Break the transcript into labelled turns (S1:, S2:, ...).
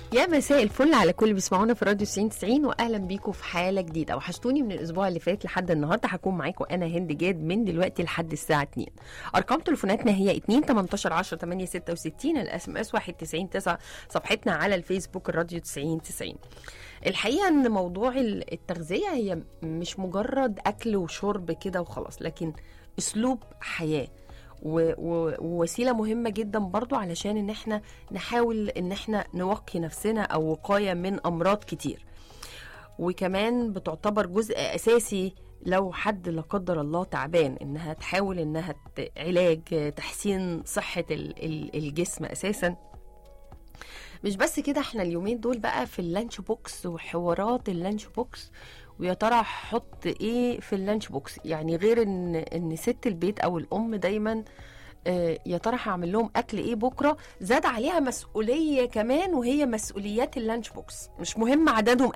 S1: يا مساء الفل على كل اللي بيسمعونا في راديو 90 90 واهلا بيكم في حاله جديده وحشتوني من الاسبوع اللي فات لحد النهارده هكون معاكم انا هند جاد من دلوقتي لحد الساعه 2 ارقام تليفوناتنا هي 2 18 10 8 66 الاس ام اس 1 90 9 صفحتنا على الفيسبوك الراديو 90 90 الحقيقه ان موضوع التغذيه هي مش مجرد اكل وشرب كده وخلاص لكن اسلوب حياه و- و- ووسيله مهمه جدا برضو علشان ان احنا نحاول ان احنا نوقي نفسنا او وقايه من امراض كتير وكمان بتعتبر جزء اساسي لو حد لا قدر الله تعبان انها تحاول انها ت- علاج تحسين صحه ال- ال- الجسم اساسا مش بس كده احنا اليومين دول بقى في اللانش بوكس وحوارات اللانش بوكس ويا ترى هحط ايه في اللانش بوكس يعني غير ان ان ست البيت او الام دايما آه، يا ترى هعمل لهم اكل ايه بكره زاد عليها مسؤوليه كمان وهي مسؤوليات اللانش بوكس مش مهم عددهم